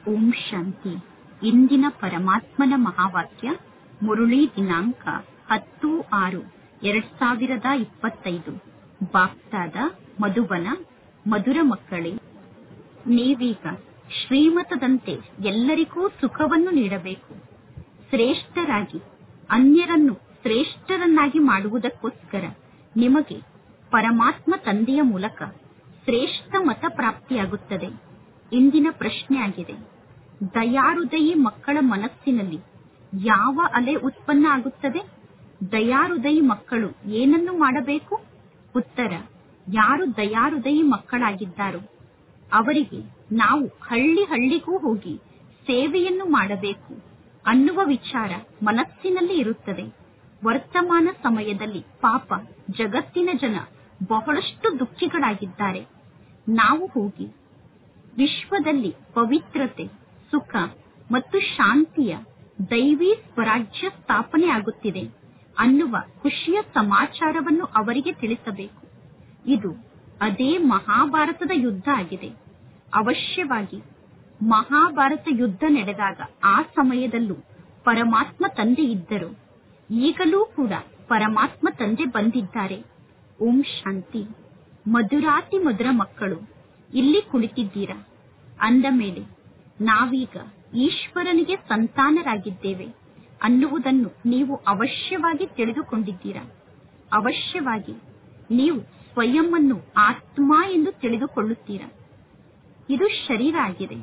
ಓಂ ಶಾಂತಿ ಇಂದಿನ ಪರಮಾತ್ಮನ ಮಹಾವಾಕ್ಯ ಮುರುಳಿ ದಿನಾಂಕ ಹತ್ತು ಆರು ಎರಡ್ ಸಾವಿರದ ಇಪ್ಪತ್ತೈದು ಬಾಪ್ತಾದ ಮಧುಬನ ಮಧುರ ಮಕ್ಕಳೇ ನೀವೀಗ ಶ್ರೀಮತದಂತೆ ಎಲ್ಲರಿಗೂ ಸುಖವನ್ನು ನೀಡಬೇಕು ಶ್ರೇಷ್ಠರಾಗಿ ಅನ್ಯರನ್ನು ಶ್ರೇಷ್ಠರನ್ನಾಗಿ ಮಾಡುವುದಕ್ಕೋಸ್ಕರ ನಿಮಗೆ ಪರಮಾತ್ಮ ತಂದೆಯ ಮೂಲಕ ಶ್ರೇಷ್ಠ ಮತ ಪ್ರಾಪ್ತಿಯಾಗುತ್ತದೆ ಇಂದಿನ ಪ್ರಶ್ನೆಯಾಗಿದೆ ದಯಾಹೃದಯಿ ಮಕ್ಕಳ ಮನಸ್ಸಿನಲ್ಲಿ ಯಾವ ಅಲೆ ಉತ್ಪನ್ನ ಆಗುತ್ತದೆ ದಯಾಹೃದಯಿ ಮಕ್ಕಳು ಏನನ್ನು ಮಾಡಬೇಕು ಉತ್ತರ ಯಾರು ದಯಾಹೃದಯಿ ಮಕ್ಕಳಾಗಿದ್ದಾರೋ ಅವರಿಗೆ ನಾವು ಹಳ್ಳಿ ಹಳ್ಳಿಗೂ ಹೋಗಿ ಸೇವೆಯನ್ನು ಮಾಡಬೇಕು ಅನ್ನುವ ವಿಚಾರ ಮನಸ್ಸಿನಲ್ಲಿ ಇರುತ್ತದೆ ವರ್ತಮಾನ ಸಮಯದಲ್ಲಿ ಪಾಪ ಜಗತ್ತಿನ ಜನ ಬಹಳಷ್ಟು ದುಃಖಿಗಳಾಗಿದ್ದಾರೆ ನಾವು ಹೋಗಿ ವಿಶ್ವದಲ್ಲಿ ಪವಿತ್ರತೆ ಸುಖ ಮತ್ತು ಶಾಂತಿಯ ದೈವಿ ಸ್ವರಾಜ್ಯ ಸ್ಥಾಪನೆ ಆಗುತ್ತಿದೆ ಅನ್ನುವ ಖುಷಿಯ ಸಮಾಚಾರವನ್ನು ಅವರಿಗೆ ತಿಳಿಸಬೇಕು ಇದು ಅದೇ ಮಹಾಭಾರತದ ಯುದ್ಧ ಆಗಿದೆ ಅವಶ್ಯವಾಗಿ ಮಹಾಭಾರತ ಯುದ್ಧ ನಡೆದಾಗ ಆ ಸಮಯದಲ್ಲೂ ಪರಮಾತ್ಮ ತಂದೆ ಇದ್ದರು ಈಗಲೂ ಕೂಡ ಪರಮಾತ್ಮ ತಂದೆ ಬಂದಿದ್ದಾರೆ ಓಂ ಶಾಂತಿ ಮಧುರಾತಿ ಮಧುರ ಮಕ್ಕಳು ಇಲ್ಲಿ ಕುಳಿತಿದ್ದೀರಾ ಅಂದ ಮೇಲೆ ನಾವೀಗ ಈಶ್ವರನಿಗೆ ಸಂತಾನರಾಗಿದ್ದೇವೆ ಅನ್ನುವುದನ್ನು ನೀವು ಅವಶ್ಯವಾಗಿ ತಿಳಿದುಕೊಂಡಿದ್ದೀರಾ ಅವಶ್ಯವಾಗಿ ನೀವು ಸ್ವಯಂ ಅನ್ನು ಆತ್ಮ ಎಂದು ತಿಳಿದುಕೊಳ್ಳುತ್ತೀರಾ ಇದು ಶರೀರ ಆಗಿದೆ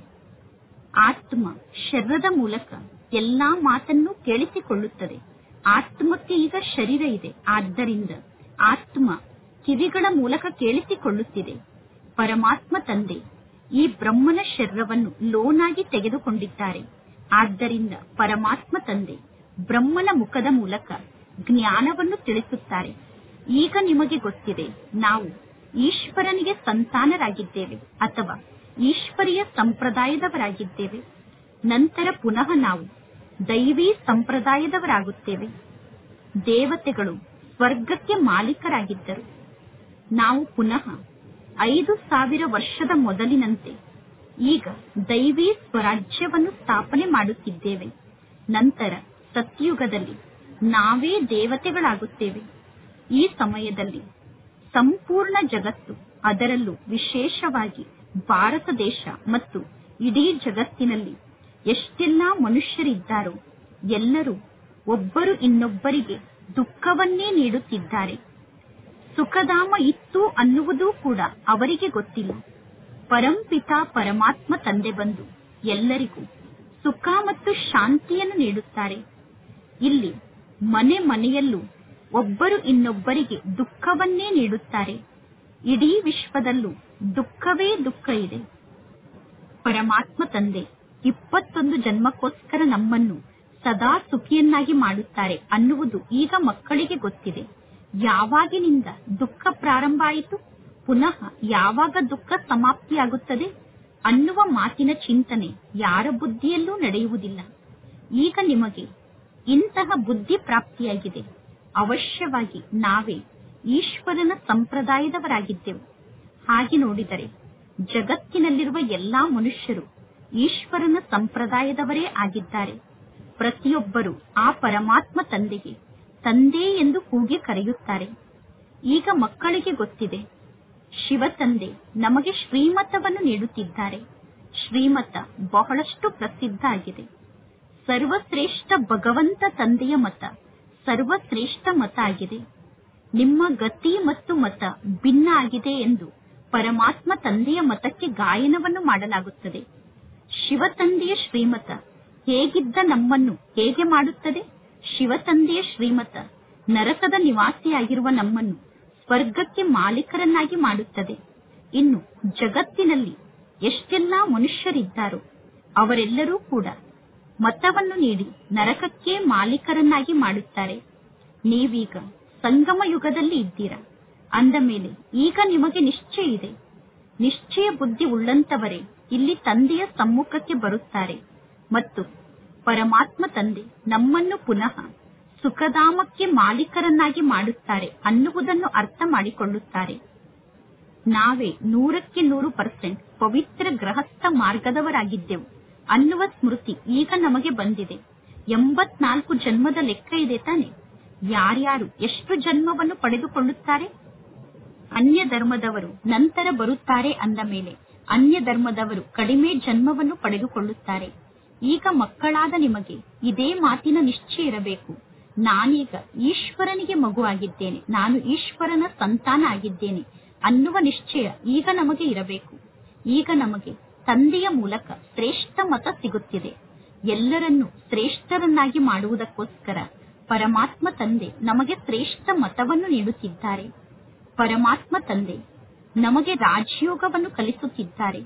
ಆತ್ಮ ಶರೀರದ ಮೂಲಕ ಎಲ್ಲಾ ಮಾತನ್ನು ಕೇಳಿಸಿಕೊಳ್ಳುತ್ತದೆ ಆತ್ಮಕ್ಕೆ ಈಗ ಶರೀರ ಇದೆ ಆದ್ದರಿಂದ ಆತ್ಮ ಕಿವಿಗಳ ಮೂಲಕ ಕೇಳಿಸಿಕೊಳ್ಳುತ್ತಿದೆ ಪರಮಾತ್ಮ ತಂದೆ ಈ ಬ್ರಹ್ಮನ ಶರೀರವನ್ನು ಲೋನಾಗಿ ತೆಗೆದುಕೊಂಡಿದ್ದಾರೆ ಆದ್ದರಿಂದ ಪರಮಾತ್ಮ ತಂದೆ ಬ್ರಹ್ಮನ ಮುಖದ ಮೂಲಕ ಜ್ಞಾನವನ್ನು ತಿಳಿಸುತ್ತಾರೆ ಈಗ ನಿಮಗೆ ಗೊತ್ತಿದೆ ನಾವು ಈಶ್ವರನಿಗೆ ಸಂತಾನರಾಗಿದ್ದೇವೆ ಅಥವಾ ಈಶ್ವರಿಯ ಸಂಪ್ರದಾಯದವರಾಗಿದ್ದೇವೆ ನಂತರ ಪುನಃ ನಾವು ದೈವಿ ಸಂಪ್ರದಾಯದವರಾಗುತ್ತೇವೆ ದೇವತೆಗಳು ಸ್ವರ್ಗಕ್ಕೆ ಮಾಲೀಕರಾಗಿದ್ದರು ನಾವು ಪುನಃ ಐದು ಸಾವಿರ ವರ್ಷದ ಮೊದಲಿನಂತೆ ಈಗ ದೈವಿ ಸ್ವರಾಜ್ಯವನ್ನು ಸ್ಥಾಪನೆ ಮಾಡುತ್ತಿದ್ದೇವೆ ನಂತರ ಸತ್ಯುಗದಲ್ಲಿ ನಾವೇ ದೇವತೆಗಳಾಗುತ್ತೇವೆ ಈ ಸಮಯದಲ್ಲಿ ಸಂಪೂರ್ಣ ಜಗತ್ತು ಅದರಲ್ಲೂ ವಿಶೇಷವಾಗಿ ಭಾರತ ದೇಶ ಮತ್ತು ಇಡೀ ಜಗತ್ತಿನಲ್ಲಿ ಎಷ್ಟೆಲ್ಲಾ ಮನುಷ್ಯರಿದ್ದಾರೋ ಎಲ್ಲರೂ ಒಬ್ಬರು ಇನ್ನೊಬ್ಬರಿಗೆ ದುಃಖವನ್ನೇ ನೀಡುತ್ತಿದ್ದಾರೆ ಸುಖಧಾಮ ಇತ್ತು ಅನ್ನುವುದೂ ಕೂಡ ಅವರಿಗೆ ಗೊತ್ತಿಲ್ಲ ಪರಂಪಿತ ಪರಮಾತ್ಮ ತಂದೆ ಬಂದು ಎಲ್ಲರಿಗೂ ಸುಖ ಮತ್ತು ಶಾಂತಿಯನ್ನು ನೀಡುತ್ತಾರೆ ಇಲ್ಲಿ ಮನೆ ಮನೆಯಲ್ಲೂ ಒಬ್ಬರು ಇನ್ನೊಬ್ಬರಿಗೆ ದುಃಖವನ್ನೇ ನೀಡುತ್ತಾರೆ ಇಡೀ ವಿಶ್ವದಲ್ಲೂ ದುಃಖವೇ ದುಃಖ ಇದೆ ಪರಮಾತ್ಮ ತಂದೆ ಇಪ್ಪತ್ತೊಂದು ಜನ್ಮಕ್ಕೋಸ್ಕರ ನಮ್ಮನ್ನು ಸದಾ ಸುಖಿಯನ್ನಾಗಿ ಮಾಡುತ್ತಾರೆ ಅನ್ನುವುದು ಈಗ ಮಕ್ಕಳಿಗೆ ಗೊತ್ತಿದೆ ಯಾವಾಗಿನಿಂದ ದುಃಖ ಪ್ರಾರಂಭ ಆಯಿತು ಪುನಃ ಯಾವಾಗ ದುಃಖ ಸಮಾಪ್ತಿಯಾಗುತ್ತದೆ ಅನ್ನುವ ಮಾತಿನ ಚಿಂತನೆ ಯಾರ ಬುದ್ಧಿಯಲ್ಲೂ ನಡೆಯುವುದಿಲ್ಲ ಈಗ ನಿಮಗೆ ಇಂತಹ ಬುದ್ಧಿ ಪ್ರಾಪ್ತಿಯಾಗಿದೆ ಅವಶ್ಯವಾಗಿ ನಾವೇ ಈಶ್ವರನ ಸಂಪ್ರದಾಯದವರಾಗಿದ್ದೆವು ಹಾಗೆ ನೋಡಿದರೆ ಜಗತ್ತಿನಲ್ಲಿರುವ ಎಲ್ಲಾ ಮನುಷ್ಯರು ಈಶ್ವರನ ಸಂಪ್ರದಾಯದವರೇ ಆಗಿದ್ದಾರೆ ಪ್ರತಿಯೊಬ್ಬರು ಆ ಪರಮಾತ್ಮ ತಂದೆಗೆ ತಂದೆ ಎಂದು ಕೂಗಿ ಕರೆಯುತ್ತಾರೆ ಈಗ ಮಕ್ಕಳಿಗೆ ಗೊತ್ತಿದೆ ಶಿವ ತಂದೆ ನಮಗೆ ಶ್ರೀಮತವನ್ನು ನೀಡುತ್ತಿದ್ದಾರೆ ಶ್ರೀಮತ ಬಹಳಷ್ಟು ಪ್ರಸಿದ್ಧ ಆಗಿದೆ ಸರ್ವಶ್ರೇಷ್ಠ ಭಗವಂತ ತಂದೆಯ ಮತ ಸರ್ವಶ್ರೇಷ್ಠ ಮತ ಆಗಿದೆ ನಿಮ್ಮ ಗತಿ ಮತ್ತು ಮತ ಭಿನ್ನ ಆಗಿದೆ ಎಂದು ಪರಮಾತ್ಮ ತಂದೆಯ ಮತಕ್ಕೆ ಗಾಯನವನ್ನು ಮಾಡಲಾಗುತ್ತದೆ ಶಿವ ತಂದೆಯ ಶ್ರೀಮತ ಹೇಗಿದ್ದ ನಮ್ಮನ್ನು ಹೇಗೆ ಮಾಡುತ್ತದೆ ಶಿವ ತಂದೆಯ ಶ್ರೀಮತ ನರಕದ ನಿವಾಸಿಯಾಗಿರುವ ನಮ್ಮನ್ನು ಸ್ವರ್ಗಕ್ಕೆ ಮಾಲೀಕರನ್ನಾಗಿ ಮಾಡುತ್ತದೆ ಇನ್ನು ಜಗತ್ತಿನಲ್ಲಿ ಎಷ್ಟೆಲ್ಲಾ ಮನುಷ್ಯರಿದ್ದಾರೋ ಅವರೆಲ್ಲರೂ ಕೂಡ ಮತವನ್ನು ನೀಡಿ ನರಕಕ್ಕೆ ಮಾಲೀಕರನ್ನಾಗಿ ಮಾಡುತ್ತಾರೆ ನೀವೀಗ ಸಂಗಮ ಯುಗದಲ್ಲಿ ಇದ್ದೀರಾ ಅಂದ ಮೇಲೆ ಈಗ ನಿಮಗೆ ನಿಶ್ಚಯ ಇದೆ ನಿಶ್ಚಯ ಬುದ್ಧಿ ಉಳ್ಳಂತವರೇ ಇಲ್ಲಿ ತಂದೆಯ ಸಮ್ಮುಖಕ್ಕೆ ಬರುತ್ತಾರೆ ಮತ್ತು ಪರಮಾತ್ಮ ತಂದೆ ನಮ್ಮನ್ನು ಪುನಃ ಸುಖಧಾಮಕ್ಕೆ ಮಾಲೀಕರನ್ನಾಗಿ ಮಾಡುತ್ತಾರೆ ಅನ್ನುವುದನ್ನು ಅರ್ಥ ಮಾಡಿಕೊಳ್ಳುತ್ತಾರೆ ನಾವೇ ನೂರಕ್ಕೆ ನೂರು ಪರ್ಸೆಂಟ್ ಪವಿತ್ರ ಗೃಹಸ್ಥ ಮಾರ್ಗದವರಾಗಿದ್ದೆವು ಅನ್ನುವ ಸ್ಮೃತಿ ಈಗ ನಮಗೆ ಬಂದಿದೆ ಎಂಬತ್ನಾಲ್ಕು ಜನ್ಮದ ಲೆಕ್ಕ ಇದೆ ತಾನೆ ಯಾರ್ಯಾರು ಎಷ್ಟು ಜನ್ಮವನ್ನು ಪಡೆದುಕೊಳ್ಳುತ್ತಾರೆ ಅನ್ಯ ಧರ್ಮದವರು ನಂತರ ಬರುತ್ತಾರೆ ಅಂದ ಮೇಲೆ ಅನ್ಯ ಧರ್ಮದವರು ಕಡಿಮೆ ಜನ್ಮವನ್ನು ಪಡೆದುಕೊಳ್ಳುತ್ತಾರೆ ಈಗ ಮಕ್ಕಳಾದ ನಿಮಗೆ ಇದೇ ಮಾತಿನ ನಿಶ್ಚಯ ಇರಬೇಕು ನಾನೀಗ ಈಶ್ವರನಿಗೆ ಮಗು ಆಗಿದ್ದೇನೆ ನಾನು ಈಶ್ವರನ ಸಂತಾನ ಆಗಿದ್ದೇನೆ ಅನ್ನುವ ನಿಶ್ಚಯ ಈಗ ನಮಗೆ ಇರಬೇಕು ಈಗ ನಮಗೆ ತಂದೆಯ ಮೂಲಕ ಶ್ರೇಷ್ಠ ಮತ ಸಿಗುತ್ತಿದೆ ಎಲ್ಲರನ್ನೂ ಶ್ರೇಷ್ಠರನ್ನಾಗಿ ಮಾಡುವುದಕ್ಕೋಸ್ಕರ ಪರಮಾತ್ಮ ತಂದೆ ನಮಗೆ ಶ್ರೇಷ್ಠ ಮತವನ್ನು ನೀಡುತ್ತಿದ್ದಾರೆ ಪರಮಾತ್ಮ ತಂದೆ ನಮಗೆ ರಾಜಯೋಗವನ್ನು ಕಲಿಸುತ್ತಿದ್ದಾರೆ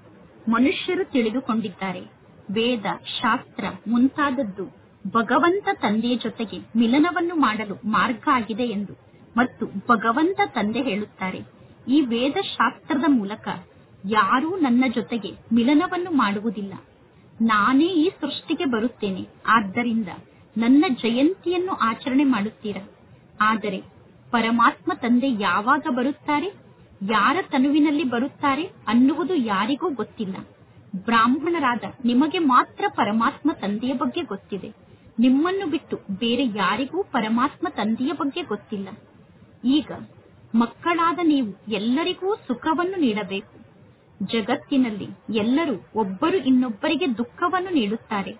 ಮನುಷ್ಯರು ತಿಳಿದುಕೊಂಡಿದ್ದಾರೆ ವೇದ ಶಾಸ್ತ್ರ ಮುಂತಾದದ್ದು ಭಗವಂತ ತಂದೆಯ ಜೊತೆಗೆ ಮಿಲನವನ್ನು ಮಾಡಲು ಮಾರ್ಗ ಆಗಿದೆ ಎಂದು ಮತ್ತು ಭಗವಂತ ತಂದೆ ಹೇಳುತ್ತಾರೆ ಈ ವೇದ ಶಾಸ್ತ್ರದ ಮೂಲಕ ಯಾರೂ ನನ್ನ ಜೊತೆಗೆ ಮಿಲನವನ್ನು ಮಾಡುವುದಿಲ್ಲ ನಾನೇ ಈ ಸೃಷ್ಟಿಗೆ ಬರುತ್ತೇನೆ ಆದ್ದರಿಂದ ನನ್ನ ಜಯಂತಿಯನ್ನು ಆಚರಣೆ ಮಾಡುತ್ತೀರಾ ಆದರೆ ಪರಮಾತ್ಮ ತಂದೆ ಯಾವಾಗ ಬರುತ್ತಾರೆ ಯಾರ ತನುವಿನಲ್ಲಿ ಬರುತ್ತಾರೆ ಅನ್ನುವುದು ಯಾರಿಗೂ ಗೊತ್ತಿಲ್ಲ ಬ್ರಾಹ್ಮಣರಾದ ನಿಮಗೆ ಮಾತ್ರ ಪರಮಾತ್ಮ ತಂದೆಯ ಬಗ್ಗೆ ಗೊತ್ತಿದೆ ನಿಮ್ಮನ್ನು ಬಿಟ್ಟು ಬೇರೆ ಯಾರಿಗೂ ಪರಮಾತ್ಮ ತಂದೆಯ ಬಗ್ಗೆ ಗೊತ್ತಿಲ್ಲ ಈಗ ಮಕ್ಕಳಾದ ನೀವು ಎಲ್ಲರಿಗೂ ಸುಖವನ್ನು ನೀಡಬೇಕು ಜಗತ್ತಿನಲ್ಲಿ ಎಲ್ಲರೂ ಒಬ್ಬರು ಇನ್ನೊಬ್ಬರಿಗೆ ದುಃಖವನ್ನು ನೀಡುತ್ತಾರೆ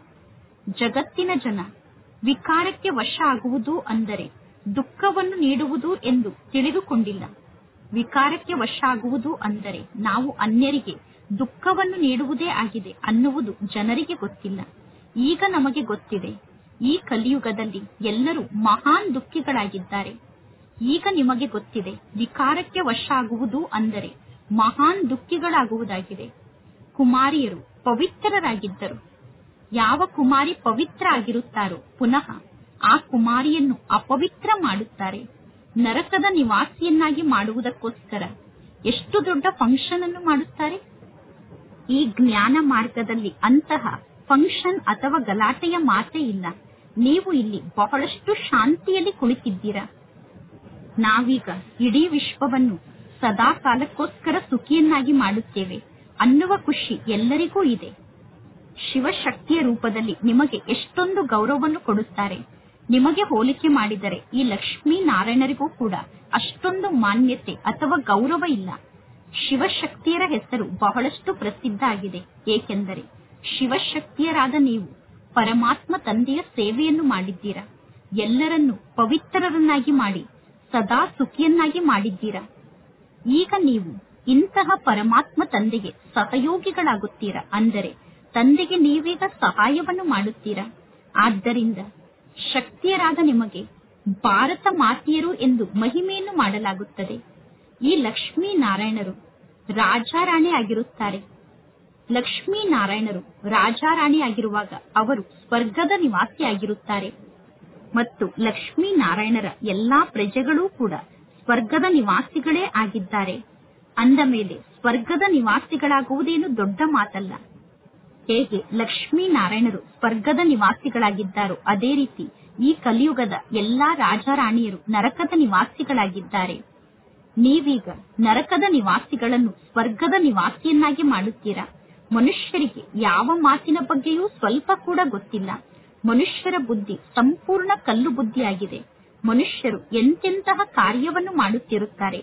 ಜಗತ್ತಿನ ಜನ ವಿಕಾರಕ್ಕೆ ವಶ ಆಗುವುದು ಅಂದರೆ ದುಃಖವನ್ನು ನೀಡುವುದು ಎಂದು ತಿಳಿದುಕೊಂಡಿಲ್ಲ ವಿಕಾರಕ್ಕೆ ವಶ ಆಗುವುದು ಅಂದರೆ ನಾವು ಅನ್ಯರಿಗೆ ದುಃಖವನ್ನು ನೀಡುವುದೇ ಆಗಿದೆ ಅನ್ನುವುದು ಜನರಿಗೆ ಗೊತ್ತಿಲ್ಲ ಈಗ ನಮಗೆ ಗೊತ್ತಿದೆ ಈ ಕಲಿಯುಗದಲ್ಲಿ ಎಲ್ಲರೂ ಮಹಾನ್ ದುಃಖಿಗಳಾಗಿದ್ದಾರೆ ಈಗ ನಿಮಗೆ ಗೊತ್ತಿದೆ ವಿಕಾರಕ್ಕೆ ವಶ ಆಗುವುದು ಅಂದರೆ ಮಹಾನ್ ದುಃಖಿಗಳಾಗುವುದಾಗಿದೆ ಕುಮಾರಿಯರು ಪವಿತ್ರರಾಗಿದ್ದರು ಯಾವ ಕುಮಾರಿ ಪವಿತ್ರ ಆಗಿರುತ್ತಾರೋ ಪುನಃ ಆ ಕುಮಾರಿಯನ್ನು ಅಪವಿತ್ರ ಮಾಡುತ್ತಾರೆ ನರಕದ ನಿವಾಸಿಯನ್ನಾಗಿ ಮಾಡುವುದಕ್ಕೋಸ್ಕರ ಎಷ್ಟು ದೊಡ್ಡ ಫಂಕ್ಷನ್ ಅನ್ನು ಮಾಡುತ್ತಾರೆ ಈ ಜ್ಞಾನ ಮಾರ್ಗದಲ್ಲಿ ಅಂತಹ ಫಂಕ್ಷನ್ ಅಥವಾ ಗಲಾಟೆಯ ಮಾತೇ ಇಲ್ಲ ನೀವು ಇಲ್ಲಿ ಬಹಳಷ್ಟು ಶಾಂತಿಯಲ್ಲಿ ಕುಳಿತಿದ್ದೀರಾ ನಾವೀಗ ಇಡೀ ವಿಶ್ವವನ್ನು ಸದಾ ಕಾಲಕ್ಕೋಸ್ಕರ ಸುಖಿಯನ್ನಾಗಿ ಮಾಡುತ್ತೇವೆ ಅನ್ನುವ ಖುಷಿ ಎಲ್ಲರಿಗೂ ಇದೆ ಶಿವಶಕ್ತಿಯ ರೂಪದಲ್ಲಿ ನಿಮಗೆ ಎಷ್ಟೊಂದು ಗೌರವವನ್ನು ಕೊಡುತ್ತಾರೆ ನಿಮಗೆ ಹೋಲಿಕೆ ಮಾಡಿದರೆ ಈ ಲಕ್ಷ್ಮೀ ನಾರಾಯಣರಿಗೂ ಕೂಡ ಅಷ್ಟೊಂದು ಮಾನ್ಯತೆ ಅಥವಾ ಗೌರವ ಇಲ್ಲ ಶಿವಶಕ್ತಿಯರ ಹೆಸರು ಬಹಳಷ್ಟು ಪ್ರಸಿದ್ಧ ಆಗಿದೆ ಏಕೆಂದರೆ ಶಿವಶಕ್ತಿಯರಾದ ನೀವು ಪರಮಾತ್ಮ ತಂದೆಯ ಸೇವೆಯನ್ನು ಮಾಡಿದ್ದೀರಾ ಎಲ್ಲರನ್ನೂ ಪವಿತ್ರರನ್ನಾಗಿ ಮಾಡಿ ಸದಾ ಸುಖಿಯನ್ನಾಗಿ ಮಾಡಿದ್ದೀರಾ ಈಗ ನೀವು ಇಂತಹ ಪರಮಾತ್ಮ ತಂದೆಗೆ ಸಹಯೋಗಿಗಳಾಗುತ್ತೀರಾ ಅಂದರೆ ತಂದೆಗೆ ನೀವೀಗ ಸಹಾಯವನ್ನು ಮಾಡುತ್ತೀರಾ ಆದ್ದರಿಂದ ಶಕ್ತಿಯರಾದ ನಿಮಗೆ ಭಾರತ ಮಾತೆಯರು ಎಂದು ಮಹಿಮೆಯನ್ನು ಮಾಡಲಾಗುತ್ತದೆ ಈ ಲಕ್ಷ್ಮೀ ನಾರಾಯಣರು ರಾಜಾರಾಣಿ ಆಗಿರುತ್ತಾರೆ ಲಕ್ಷ್ಮೀ ನಾರಾಯಣರು ರಾಜಾರಾಣಿ ಆಗಿರುವಾಗ ಅವರು ಸ್ವರ್ಗದ ನಿವಾಸಿಯಾಗಿರುತ್ತಾರೆ ಮತ್ತು ಲಕ್ಷ್ಮೀ ನಾರಾಯಣರ ಎಲ್ಲಾ ಪ್ರಜೆಗಳೂ ಕೂಡ ಸ್ವರ್ಗದ ನಿವಾಸಿಗಳೇ ಆಗಿದ್ದಾರೆ ಅಂದ ಮೇಲೆ ಸ್ವರ್ಗದ ನಿವಾಸಿಗಳಾಗುವುದೇನು ದೊಡ್ಡ ಮಾತಲ್ಲ ಹೇಗೆ ಲಕ್ಷ್ಮೀ ನಾರಾಯಣರು ಸ್ವರ್ಗದ ನಿವಾಸಿಗಳಾಗಿದ್ದಾರೋ ಅದೇ ರೀತಿ ಈ ಕಲಿಯುಗದ ಎಲ್ಲಾ ರಾಜಾರಾಣಿಯರು ನರಕದ ನಿವಾಸಿಗಳಾಗಿದ್ದಾರೆ ನೀವೀಗ ನರಕದ ನಿವಾಸಿಗಳನ್ನು ಸ್ವರ್ಗದ ನಿವಾಸಿಯನ್ನಾಗಿ ಮಾಡುತ್ತೀರಾ ಮನುಷ್ಯರಿಗೆ ಯಾವ ಮಾತಿನ ಬಗ್ಗೆಯೂ ಸ್ವಲ್ಪ ಕೂಡ ಗೊತ್ತಿಲ್ಲ ಮನುಷ್ಯರ ಬುದ್ಧಿ ಸಂಪೂರ್ಣ ಕಲ್ಲು ಬುದ್ಧಿಯಾಗಿದೆ ಮನುಷ್ಯರು ಎಂತೆಂತಹ ಕಾರ್ಯವನ್ನು ಮಾಡುತ್ತಿರುತ್ತಾರೆ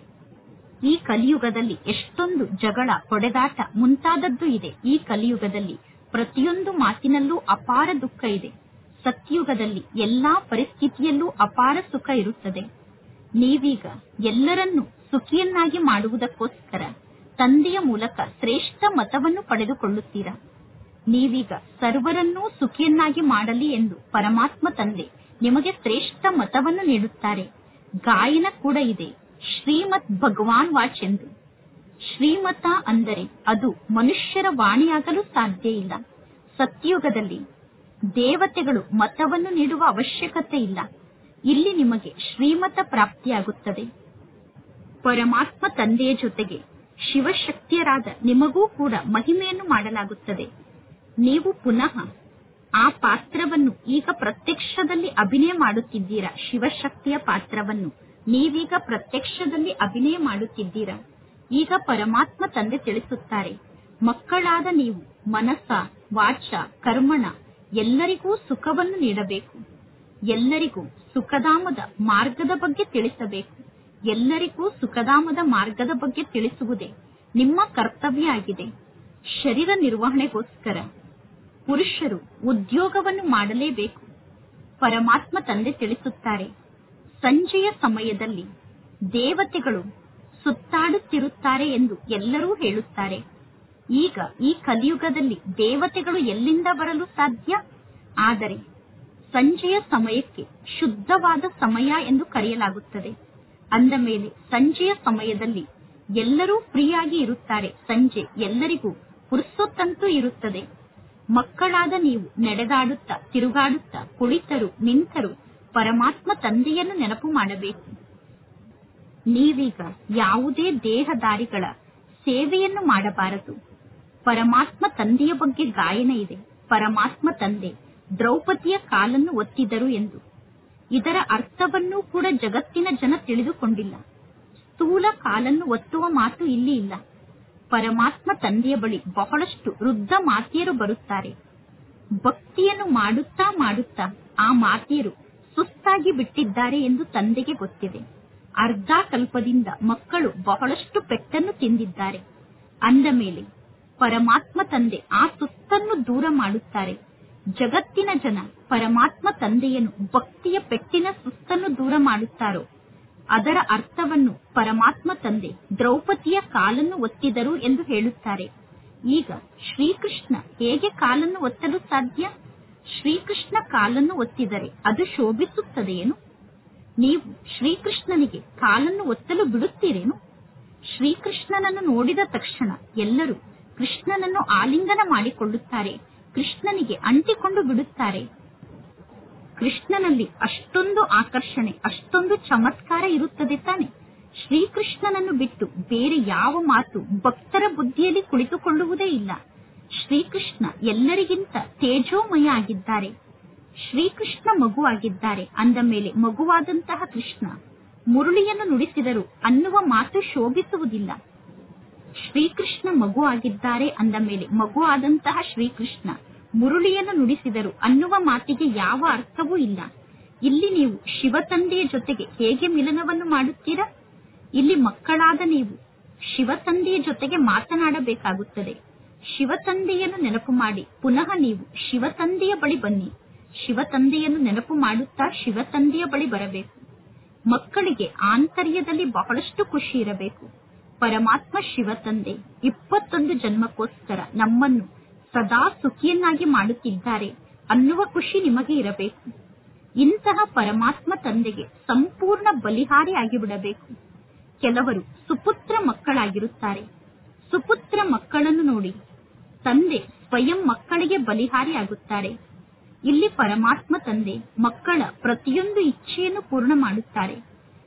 ಈ ಕಲಿಯುಗದಲ್ಲಿ ಎಷ್ಟೊಂದು ಜಗಳ ಹೊಡೆದಾಟ ಮುಂತಾದದ್ದು ಇದೆ ಈ ಕಲಿಯುಗದಲ್ಲಿ ಪ್ರತಿಯೊಂದು ಮಾತಿನಲ್ಲೂ ಅಪಾರ ದುಃಖ ಇದೆ ಸತ್ಯುಗದಲ್ಲಿ ಎಲ್ಲಾ ಪರಿಸ್ಥಿತಿಯಲ್ಲೂ ಅಪಾರ ಸುಖ ಇರುತ್ತದೆ ನೀವೀಗ ಎಲ್ಲರನ್ನೂ ಸುಖಿಯನ್ನಾಗಿ ಮಾಡುವುದಕ್ಕೋಸ್ಕರ ತಂದೆಯ ಮೂಲಕ ಶ್ರೇಷ್ಠ ಮತವನ್ನು ಪಡೆದುಕೊಳ್ಳುತ್ತೀರಾ ನೀವೀಗ ಸರ್ವರನ್ನೂ ಸುಖಿಯನ್ನಾಗಿ ಮಾಡಲಿ ಎಂದು ಪರಮಾತ್ಮ ತಂದೆ ನಿಮಗೆ ಶ್ರೇಷ್ಠ ಮತವನ್ನು ನೀಡುತ್ತಾರೆ ಗಾಯನ ಕೂಡ ಇದೆ ಶ್ರೀಮತ್ ಭಗವಾನ್ ವಾಚ್ ಎಂದು ಶ್ರೀಮತ ಅಂದರೆ ಅದು ಮನುಷ್ಯರ ವಾಣಿಯಾಗಲು ಸಾಧ್ಯ ಇಲ್ಲ ಸತ್ಯುಗದಲ್ಲಿ ದೇವತೆಗಳು ಮತವನ್ನು ನೀಡುವ ಅವಶ್ಯಕತೆ ಇಲ್ಲ ಇಲ್ಲಿ ನಿಮಗೆ ಶ್ರೀಮತ ಪ್ರಾಪ್ತಿಯಾಗುತ್ತದೆ ಪರಮಾತ್ಮ ತಂದೆಯ ಜೊತೆಗೆ ಶಿವಶಕ್ತಿಯರಾದ ನಿಮಗೂ ಕೂಡ ಮಹಿಮೆಯನ್ನು ಮಾಡಲಾಗುತ್ತದೆ ನೀವು ಪುನಃ ಆ ಪಾತ್ರವನ್ನು ಈಗ ಪ್ರತ್ಯಕ್ಷದಲ್ಲಿ ಅಭಿನಯ ಮಾಡುತ್ತಿದ್ದೀರಾ ಶಿವಶಕ್ತಿಯ ಪಾತ್ರವನ್ನು ನೀವೀಗ ಪ್ರತ್ಯಕ್ಷದಲ್ಲಿ ಅಭಿನಯ ಮಾಡುತ್ತಿದ್ದೀರಾ ಈಗ ಪರಮಾತ್ಮ ತಂದೆ ತಿಳಿಸುತ್ತಾರೆ ಮಕ್ಕಳಾದ ನೀವು ಮನಸ್ಸ ವಾಚ ಕರ್ಮಣ ಎಲ್ಲರಿಗೂ ಸುಖವನ್ನು ನೀಡಬೇಕು ಎಲ್ಲರಿಗೂ ಸುಖಧಾಮದ ಮಾರ್ಗದ ಬಗ್ಗೆ ತಿಳಿಸಬೇಕು ಎಲ್ಲರಿಗೂ ಸುಖಧಾಮದ ಮಾರ್ಗದ ಬಗ್ಗೆ ತಿಳಿಸುವುದೇ ನಿಮ್ಮ ಕರ್ತವ್ಯ ಆಗಿದೆ ಶರೀರ ನಿರ್ವಹಣೆಗೋಸ್ಕರ ಪುರುಷರು ಉದ್ಯೋಗವನ್ನು ಮಾಡಲೇಬೇಕು ಪರಮಾತ್ಮ ತಂದೆ ತಿಳಿಸುತ್ತಾರೆ ಸಂಜೆಯ ಸಮಯದಲ್ಲಿ ದೇವತೆಗಳು ಸುತ್ತಾಡುತ್ತಿರುತ್ತಾರೆ ಎಂದು ಎಲ್ಲರೂ ಹೇಳುತ್ತಾರೆ ಈಗ ಈ ಕಲಿಯುಗದಲ್ಲಿ ದೇವತೆಗಳು ಎಲ್ಲಿಂದ ಬರಲು ಸಾಧ್ಯ ಆದರೆ ಸಂಜೆಯ ಸಮಯಕ್ಕೆ ಶುದ್ಧವಾದ ಸಮಯ ಎಂದು ಕರೆಯಲಾಗುತ್ತದೆ ಅಂದ ಮೇಲೆ ಸಂಜೆಯ ಸಮಯದಲ್ಲಿ ಎಲ್ಲರೂ ಫ್ರೀಯಾಗಿ ಇರುತ್ತಾರೆ ಸಂಜೆ ಎಲ್ಲರಿಗೂ ಪುರುಸೊತ್ತಂತೂ ಇರುತ್ತದೆ ಮಕ್ಕಳಾದ ನೀವು ನಡೆದಾಡುತ್ತಾ ತಿರುಗಾಡುತ್ತಾ ಕುಳಿತರು ನಿಂತರು ಪರಮಾತ್ಮ ತಂದೆಯನ್ನು ನೆನಪು ಮಾಡಬೇಕು ನೀವೀಗ ಯಾವುದೇ ದೇಹದಾರಿಗಳ ಸೇವೆಯನ್ನು ಮಾಡಬಾರದು ಪರಮಾತ್ಮ ತಂದೆಯ ಬಗ್ಗೆ ಗಾಯನ ಇದೆ ಪರಮಾತ್ಮ ತಂದೆ ದ್ರೌಪದಿಯ ಕಾಲನ್ನು ಒತ್ತಿದರು ಎಂದು ಇದರ ಅರ್ಥವನ್ನೂ ಕೂಡ ಜಗತ್ತಿನ ಜನ ತಿಳಿದುಕೊಂಡಿಲ್ಲ ಸ್ಥೂಲ ಕಾಲನ್ನು ಒತ್ತುವ ಮಾತು ಇಲ್ಲಿ ಇಲ್ಲ ಪರಮಾತ್ಮ ತಂದೆಯ ಬಳಿ ಬಹಳಷ್ಟು ವೃದ್ಧ ಮಾತಿಯರು ಬರುತ್ತಾರೆ ಭಕ್ತಿಯನ್ನು ಮಾಡುತ್ತಾ ಮಾಡುತ್ತಾ ಆ ಮಾತಿಯರು ಸುಸ್ತಾಗಿ ಬಿಟ್ಟಿದ್ದಾರೆ ಎಂದು ತಂದೆಗೆ ಗೊತ್ತಿದೆ ಅರ್ಧ ಕಲ್ಪದಿಂದ ಮಕ್ಕಳು ಬಹಳಷ್ಟು ಪೆಟ್ಟನ್ನು ತಿಂದಿದ್ದಾರೆ ಅಂದ ಮೇಲೆ ಪರಮಾತ್ಮ ತಂದೆ ಆ ಸುಸ್ತನ್ನು ದೂರ ಮಾಡುತ್ತಾರೆ ಜಗತ್ತಿನ ಜನ ಪರಮಾತ್ಮ ತಂದೆಯನ್ನು ಭಕ್ತಿಯ ಪೆಟ್ಟಿನ ಸುಸ್ತನ್ನು ದೂರ ಮಾಡುತ್ತಾರೋ ಅದರ ಅರ್ಥವನ್ನು ಪರಮಾತ್ಮ ತಂದೆ ದ್ರೌಪದಿಯ ಕಾಲನ್ನು ಒತ್ತಿದರು ಎಂದು ಹೇಳುತ್ತಾರೆ ಈಗ ಶ್ರೀಕೃಷ್ಣ ಹೇಗೆ ಕಾಲನ್ನು ಒತ್ತಲು ಸಾಧ್ಯ ಶ್ರೀಕೃಷ್ಣ ಕಾಲನ್ನು ಒತ್ತಿದರೆ ಅದು ಶೋಭಿಸುತ್ತದೆಯೇನು ನೀವು ಶ್ರೀಕೃಷ್ಣನಿಗೆ ಕಾಲನ್ನು ಒತ್ತಲು ಬಿಡುತ್ತೀರೇನು ಶ್ರೀಕೃಷ್ಣನನ್ನು ನೋಡಿದ ತಕ್ಷಣ ಎಲ್ಲರೂ ಕೃಷ್ಣನನ್ನು ಆಲಿಂಗನ ಮಾಡಿಕೊಳ್ಳುತ್ತಾರೆ ಕೃಷ್ಣನಿಗೆ ಅಂಟಿಕೊಂಡು ಬಿಡುತ್ತಾರೆ ಕೃಷ್ಣನಲ್ಲಿ ಅಷ್ಟೊಂದು ಆಕರ್ಷಣೆ ಅಷ್ಟೊಂದು ಚಮತ್ಕಾರ ಇರುತ್ತದೆ ತಾನೆ ಶ್ರೀಕೃಷ್ಣನನ್ನು ಬಿಟ್ಟು ಬೇರೆ ಯಾವ ಮಾತು ಭಕ್ತರ ಬುದ್ಧಿಯಲ್ಲಿ ಕುಳಿತುಕೊಳ್ಳುವುದೇ ಇಲ್ಲ ಶ್ರೀಕೃಷ್ಣ ಎಲ್ಲರಿಗಿಂತ ತೇಜೋಮಯ ಆಗಿದ್ದಾರೆ ಶ್ರೀಕೃಷ್ಣ ಮಗುವಾಗಿದ್ದಾರೆ ಅಂದ ಮೇಲೆ ಮಗುವಾದಂತಹ ಕೃಷ್ಣ ಮುರುಳಿಯನ್ನು ನುಡಿಸಿದರು ಅನ್ನುವ ಮಾತು ಶೋಭಿಸುವುದಿಲ್ಲ ಶ್ರೀಕೃಷ್ಣ ಮಗು ಆಗಿದ್ದಾರೆ ಅಂದ ಮೇಲೆ ಮಗು ಆದಂತಹ ಶ್ರೀಕೃಷ್ಣ ಮುರುಳಿಯನ್ನು ನುಡಿಸಿದರು ಅನ್ನುವ ಮಾತಿಗೆ ಯಾವ ಅರ್ಥವೂ ಇಲ್ಲ ಇಲ್ಲಿ ನೀವು ಶಿವ ತಂದೆಯ ಜೊತೆಗೆ ಹೇಗೆ ಮಿಲನವನ್ನು ಮಾಡುತ್ತೀರಾ ಇಲ್ಲಿ ಮಕ್ಕಳಾದ ನೀವು ಶಿವ ತಂದೆಯ ಜೊತೆಗೆ ಮಾತನಾಡಬೇಕಾಗುತ್ತದೆ ಶಿವ ತಂದೆಯನ್ನು ನೆನಪು ಮಾಡಿ ಪುನಃ ನೀವು ಶಿವ ತಂದೆಯ ಬಳಿ ಬನ್ನಿ ಶಿವ ತಂದೆಯನ್ನು ನೆನಪು ಮಾಡುತ್ತಾ ಶಿವ ತಂದೆಯ ಬಳಿ ಬರಬೇಕು ಮಕ್ಕಳಿಗೆ ಆಂತರ್ಯದಲ್ಲಿ ಬಹಳಷ್ಟು ಖುಷಿ ಇರಬೇಕು ಪರಮಾತ್ಮ ಶಿವ ತಂದೆ ಇಪ್ಪತ್ತೊಂದು ಜನ್ಮಕ್ಕೋಸ್ಕರ ನಮ್ಮನ್ನು ಸದಾ ಸುಖಿಯನ್ನಾಗಿ ಮಾಡುತ್ತಿದ್ದಾರೆ ಅನ್ನುವ ಖುಷಿ ನಿಮಗೆ ಇರಬೇಕು ಇಂತಹ ಪರಮಾತ್ಮ ತಂದೆಗೆ ಸಂಪೂರ್ಣ ಬಲಿಹಾರಿ ಆಗಿಬಿಡಬೇಕು ಕೆಲವರು ಸುಪುತ್ರ ಮಕ್ಕಳಾಗಿರುತ್ತಾರೆ ಸುಪುತ್ರ ಮಕ್ಕಳನ್ನು ನೋಡಿ ತಂದೆ ಸ್ವಯಂ ಮಕ್ಕಳಿಗೆ ಬಲಿಹಾರಿ ಆಗುತ್ತಾರೆ ಇಲ್ಲಿ ಪರಮಾತ್ಮ ತಂದೆ ಮಕ್ಕಳ ಪ್ರತಿಯೊಂದು ಇಚ್ಛೆಯನ್ನು ಪೂರ್ಣ ಮಾಡುತ್ತಾರೆ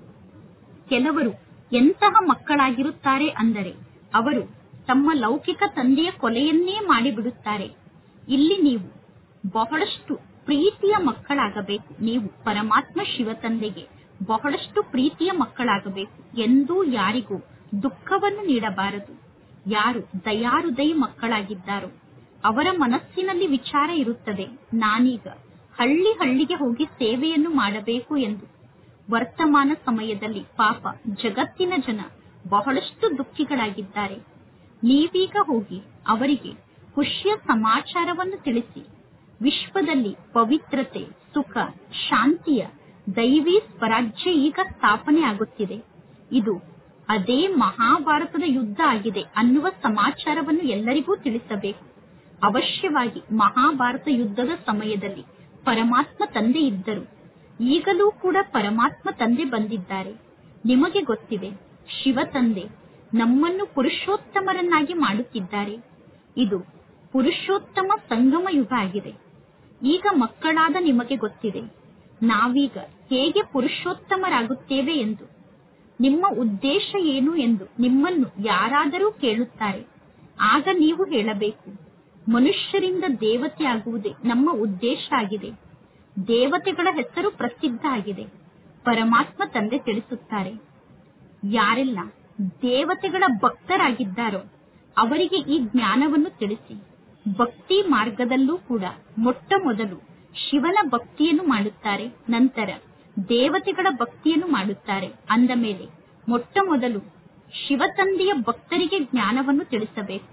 ಕೆಲವರು ಎಂತಹ ಮಕ್ಕಳಾಗಿರುತ್ತಾರೆ ಅಂದರೆ ಅವರು ತಮ್ಮ ಲೌಕಿಕ ತಂದೆಯ ಕೊಲೆಯನ್ನೇ ಮಾಡಿಬಿಡುತ್ತಾರೆ ಇಲ್ಲಿ ನೀವು ಬಹಳಷ್ಟು ಪ್ರೀತಿಯ ಮಕ್ಕಳಾಗಬೇಕು ನೀವು ಪರಮಾತ್ಮ ಶಿವ ತಂದೆಗೆ ಬಹಳಷ್ಟು ಪ್ರೀತಿಯ ಮಕ್ಕಳಾಗಬೇಕು ಎಂದೂ ಯಾರಿಗೂ ದುಃಖವನ್ನು ನೀಡಬಾರದು ಯಾರು ದಯಾರುದಯಿ ಮಕ್ಕಳಾಗಿದ್ದಾರೋ ಅವರ ಮನಸ್ಸಿನಲ್ಲಿ ವಿಚಾರ ಇರುತ್ತದೆ ನಾನೀಗ ಹಳ್ಳಿ ಹಳ್ಳಿಗೆ ಹೋಗಿ ಸೇವೆಯನ್ನು ಮಾಡಬೇಕು ಎಂದು ವರ್ತಮಾನ ಸಮಯದಲ್ಲಿ ಪಾಪ ಜಗತ್ತಿನ ಜನ ಬಹಳಷ್ಟು ದುಃಖಿಗಳಾಗಿದ್ದಾರೆ ನೀವೀಗ ಹೋಗಿ ಅವರಿಗೆ ಖುಷಿಯ ಸಮಾಚಾರವನ್ನು ತಿಳಿಸಿ ವಿಶ್ವದಲ್ಲಿ ಪವಿತ್ರತೆ ಸುಖ ಶಾಂತಿಯ ದೈವಿ ಸ್ವರಾಜ್ಯ ಈಗ ಸ್ಥಾಪನೆ ಆಗುತ್ತಿದೆ ಇದು ಅದೇ ಮಹಾಭಾರತದ ಯುದ್ಧ ಆಗಿದೆ ಅನ್ನುವ ಸಮಾಚಾರವನ್ನು ಎಲ್ಲರಿಗೂ ತಿಳಿಸಬೇಕು ಅವಶ್ಯವಾಗಿ ಮಹಾಭಾರತ ಯುದ್ಧದ ಸಮಯದಲ್ಲಿ ಪರಮಾತ್ಮ ತಂದೆ ಇದ್ದರು ಈಗಲೂ ಕೂಡ ಪರಮಾತ್ಮ ತಂದೆ ಬಂದಿದ್ದಾರೆ ನಿಮಗೆ ಗೊತ್ತಿದೆ ಶಿವ ತಂದೆ ನಮ್ಮನ್ನು ಪುರುಷೋತ್ತಮರನ್ನಾಗಿ ಮಾಡುತ್ತಿದ್ದಾರೆ ಇದು ಪುರುಷೋತ್ತಮ ಸಂಗಮ ಯುಗ ಆಗಿದೆ ಈಗ ಮಕ್ಕಳಾದ ನಿಮಗೆ ಗೊತ್ತಿದೆ ನಾವೀಗ ಹೇಗೆ ಪುರುಷೋತ್ತಮರಾಗುತ್ತೇವೆ ಎಂದು ನಿಮ್ಮ ಉದ್ದೇಶ ಏನು ಎಂದು ನಿಮ್ಮನ್ನು ಯಾರಾದರೂ ಕೇಳುತ್ತಾರೆ ಆಗ ನೀವು ಹೇಳಬೇಕು ಮನುಷ್ಯರಿಂದ ದೇವತೆ ಆಗುವುದೇ ನಮ್ಮ ಉದ್ದೇಶ ಆಗಿದೆ ದೇವತೆಗಳ ಹೆಸರು ಪ್ರಸಿದ್ಧ ಆಗಿದೆ ಪರಮಾತ್ಮ ತಂದೆ ತಿಳಿಸುತ್ತಾರೆ ಯಾರೆಲ್ಲ ದೇವತೆಗಳ ಭಕ್ತರಾಗಿದ್ದಾರೋ ಅವರಿಗೆ ಈ ಜ್ಞಾನವನ್ನು ತಿಳಿಸಿ ಭಕ್ತಿ ಮಾರ್ಗದಲ್ಲೂ ಕೂಡ ಮೊಟ್ಟ ಮೊದಲು ಶಿವನ ಭಕ್ತಿಯನ್ನು ಮಾಡುತ್ತಾರೆ ನಂತರ ದೇವತೆಗಳ ಭಕ್ತಿಯನ್ನು ಮಾಡುತ್ತಾರೆ ಅಂದ ಮೇಲೆ ಮೊಟ್ಟ ಮೊದಲು ಶಿವತಂದೆಯ ಭಕ್ತರಿಗೆ ಜ್ಞಾನವನ್ನು ತಿಳಿಸಬೇಕು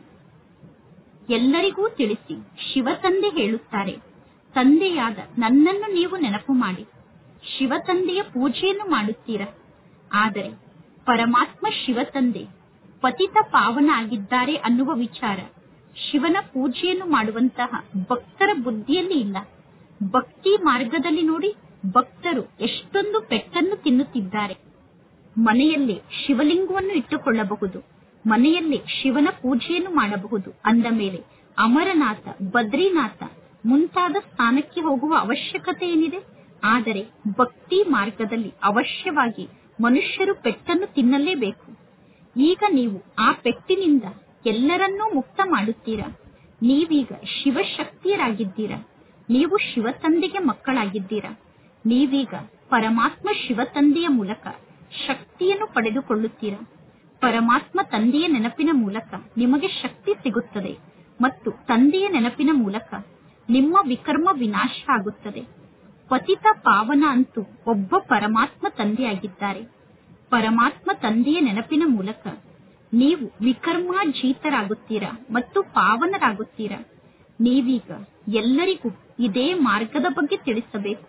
ಎಲ್ಲರಿಗೂ ತಿಳಿಸಿ ಶಿವತಂದೆ ಹೇಳುತ್ತಾರೆ ತಂದೆಯಾದ ನನ್ನನ್ನು ನೀವು ನೆನಪು ಮಾಡಿ ಶಿವತಂದೆಯ ಪೂಜೆಯನ್ನು ಮಾಡುತ್ತೀರಾ ಆದರೆ ಪರಮಾತ್ಮ ಶಿವತಂದೆ ಪತಿತ ಪಾವನ ಆಗಿದ್ದಾರೆ ಅನ್ನುವ ವಿಚಾರ ಶಿವನ ಪೂಜೆಯನ್ನು ಮಾಡುವಂತಹ ಭಕ್ತರ ಬುದ್ಧಿಯಲ್ಲಿ ಇಲ್ಲ ಭಕ್ತಿ ಮಾರ್ಗದಲ್ಲಿ ನೋಡಿ ಭಕ್ತರು ಎಷ್ಟೊಂದು ಪೆಟ್ಟನ್ನು ತಿನ್ನುತ್ತಿದ್ದಾರೆ ಮನೆಯಲ್ಲೇ ಶಿವಲಿಂಗವನ್ನು ಇಟ್ಟುಕೊಳ್ಳಬಹುದು ಮನೆಯಲ್ಲೇ ಶಿವನ ಪೂಜೆಯನ್ನು ಮಾಡಬಹುದು ಅಂದ ಮೇಲೆ ಅಮರನಾಥ ಬದ್ರಿನಾಥ ಮುಂತಾದ ಸ್ಥಾನಕ್ಕೆ ಹೋಗುವ ಅವಶ್ಯಕತೆ ಏನಿದೆ ಆದರೆ ಭಕ್ತಿ ಮಾರ್ಗದಲ್ಲಿ ಅವಶ್ಯವಾಗಿ ಮನುಷ್ಯರು ಪೆಟ್ಟನ್ನು ತಿನ್ನಲೇಬೇಕು ಈಗ ನೀವು ಆ ಪೆಟ್ಟಿನಿಂದ ಎಲ್ಲರನ್ನೂ ಮುಕ್ತ ಮಾಡುತ್ತೀರಾ ನೀವೀಗ ಶಿವಶಕ್ತಿಯರಾಗಿದ್ದೀರಾ ನೀವು ಶಿವತಂದೆಗೆ ಮಕ್ಕಳಾಗಿದ್ದೀರಾ ನೀವೀಗ ಪರಮಾತ್ಮ ಶಿವತಂದೆಯ ಮೂಲಕ ಶಕ್ತಿಯನ್ನು ಪಡೆದುಕೊಳ್ಳುತ್ತೀರಾ ಪರಮಾತ್ಮ ತಂದೆಯ ನೆನಪಿನ ಮೂಲಕ ನಿಮಗೆ ಶಕ್ತಿ ಸಿಗುತ್ತದೆ ಮತ್ತು ತಂದೆಯ ನೆನಪಿನ ಮೂಲಕ ನಿಮ್ಮ ವಿಕರ್ಮ ವಿನಾಶ ಆಗುತ್ತದೆ ಪತಿತ ಪಾವನ ಅಂತೂ ಒಬ್ಬ ಪರಮಾತ್ಮ ತಂದೆಯಾಗಿದ್ದಾರೆ ಪರಮಾತ್ಮ ತಂದೆಯ ನೆನಪಿನ ಮೂಲಕ ನೀವು ವಿಕರ್ಮಾಜೀತರಾಗುತ್ತೀರಾ ಮತ್ತು ಪಾವನರಾಗುತ್ತೀರಾ ನೀವೀಗ ಎಲ್ಲರಿಗೂ ಇದೇ ಮಾರ್ಗದ ಬಗ್ಗೆ ತಿಳಿಸಬೇಕು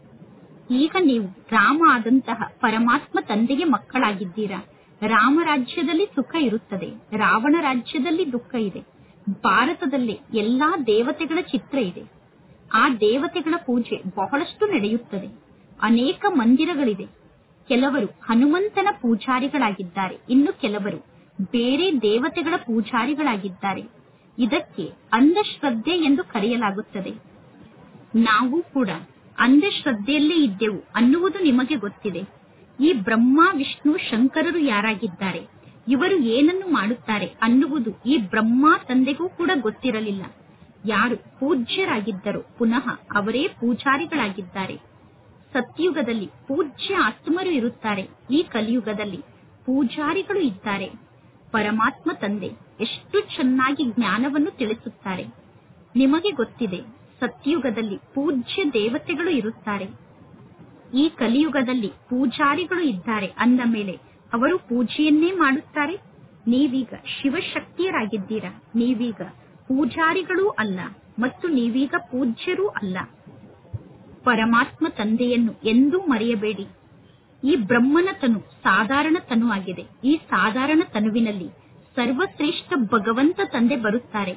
ಈಗ ನೀವು ರಾಮ ಆದಂತಹ ಪರಮಾತ್ಮ ತಂದೆಗೆ ಮಕ್ಕಳಾಗಿದ್ದೀರಾ ರಾಮ ರಾಜ್ಯದಲ್ಲಿ ಸುಖ ಇರುತ್ತದೆ ರಾವಣ ರಾಜ್ಯದಲ್ಲಿ ದುಃಖ ಇದೆ ಭಾರತದಲ್ಲಿ ಎಲ್ಲಾ ದೇವತೆಗಳ ಚಿತ್ರ ಇದೆ ಆ ದೇವತೆಗಳ ಪೂಜೆ ಬಹಳಷ್ಟು ನಡೆಯುತ್ತದೆ ಅನೇಕ ಮಂದಿರಗಳಿದೆ ಕೆಲವರು ಹನುಮಂತನ ಪೂಜಾರಿಗಳಾಗಿದ್ದಾರೆ ಇನ್ನು ಕೆಲವರು ಬೇರೆ ದೇವತೆಗಳ ಪೂಜಾರಿಗಳಾಗಿದ್ದಾರೆ ಇದಕ್ಕೆ ಅಂಧಶ್ರದ್ಧೆ ಎಂದು ಕರೆಯಲಾಗುತ್ತದೆ ನಾವು ಕೂಡ ಅಂಧಶ್ರದ್ಧೆಯಲ್ಲೇ ಇದ್ದೆವು ಅನ್ನುವುದು ನಿಮಗೆ ಗೊತ್ತಿದೆ ಈ ಬ್ರಹ್ಮ ವಿಷ್ಣು ಶಂಕರರು ಯಾರಾಗಿದ್ದಾರೆ ಇವರು ಏನನ್ನು ಮಾಡುತ್ತಾರೆ ಅನ್ನುವುದು ಈ ಬ್ರಹ್ಮ ತಂದೆಗೂ ಕೂಡ ಗೊತ್ತಿರಲಿಲ್ಲ ಯಾರು ಪೂಜ್ಯರಾಗಿದ್ದರೋ ಪುನಃ ಅವರೇ ಪೂಜಾರಿಗಳಾಗಿದ್ದಾರೆ ಸತ್ಯುಗದಲ್ಲಿ ಪೂಜ್ಯ ಆತ್ಮರು ಇರುತ್ತಾರೆ ಈ ಕಲಿಯುಗದಲ್ಲಿ ಪೂಜಾರಿಗಳು ಇದ್ದಾರೆ ಪರಮಾತ್ಮ ತಂದೆ ಎಷ್ಟು ಚೆನ್ನಾಗಿ ಜ್ಞಾನವನ್ನು ತಿಳಿಸುತ್ತಾರೆ ನಿಮಗೆ ಗೊತ್ತಿದೆ ಸತ್ಯುಗದಲ್ಲಿ ಪೂಜ್ಯ ದೇವತೆಗಳು ಇರುತ್ತಾರೆ ಈ ಕಲಿಯುಗದಲ್ಲಿ ಪೂಜಾರಿಗಳು ಇದ್ದಾರೆ ಅಂದ ಮೇಲೆ ಅವರು ಪೂಜೆಯನ್ನೇ ಮಾಡುತ್ತಾರೆ ನೀವೀಗ ಶಿವಶಕ್ತಿಯರಾಗಿದ್ದೀರಾ ನೀವೀಗ ಪೂಜಾರಿಗಳೂ ಅಲ್ಲ ಮತ್ತು ನೀವೀಗ ಪೂಜ್ಯರೂ ಅಲ್ಲ ಪರಮಾತ್ಮ ತಂದೆಯನ್ನು ಎಂದೂ ಮರೆಯಬೇಡಿ ಈ ಬ್ರಹ್ಮನ ತನು ಸಾಧಾರಣ ತನು ಆಗಿದೆ ಈ ಸಾಧಾರಣ ತನುವಿನಲ್ಲಿ ಸರ್ವಶ್ರೇಷ್ಠ ಭಗವಂತ ತಂದೆ ಬರುತ್ತಾರೆ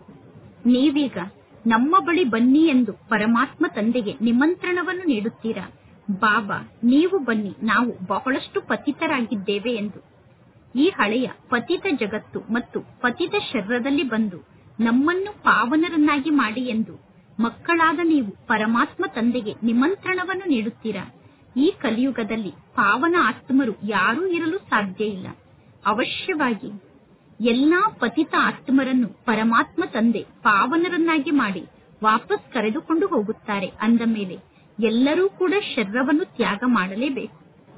ನೀವೀಗ ನಮ್ಮ ಬಳಿ ಬನ್ನಿ ಎಂದು ಪರಮಾತ್ಮ ತಂದೆಗೆ ನಿಮಂತ್ರಣವನ್ನು ನೀಡುತ್ತೀರಾ ಬಾಬಾ ನೀವು ಬನ್ನಿ ನಾವು ಬಹಳಷ್ಟು ಪತಿತರಾಗಿದ್ದೇವೆ ಎಂದು ಈ ಹಳೆಯ ಪತಿತ ಜಗತ್ತು ಮತ್ತು ಪತಿತ ಶರೀರದಲ್ಲಿ ಬಂದು ನಮ್ಮನ್ನು ಪಾವನರನ್ನಾಗಿ ಮಾಡಿ ಎಂದು ಮಕ್ಕಳಾದ ನೀವು ಪರಮಾತ್ಮ ತಂದೆಗೆ ನಿಮಂತ್ರಣವನ್ನು ನೀಡುತ್ತೀರಾ ಈ ಕಲಿಯುಗದಲ್ಲಿ ಪಾವನ ಆತ್ಮರು ಯಾರೂ ಇರಲು ಸಾಧ್ಯ ಇಲ್ಲ ಅವಶ್ಯವಾಗಿ ಎಲ್ಲಾ ಪತಿತ ಆತ್ಮರನ್ನು ಪರಮಾತ್ಮ ತಂದೆ ಪಾವನರನ್ನಾಗಿ ಮಾಡಿ ವಾಪಸ್ ಕರೆದುಕೊಂಡು ಹೋಗುತ್ತಾರೆ ಅಂದ ಮೇಲೆ ಎಲ್ಲರೂ ಕೂಡ ಶರೀರವನ್ನು ತ್ಯಾಗ ಮಾಡಲೇಬೇಕು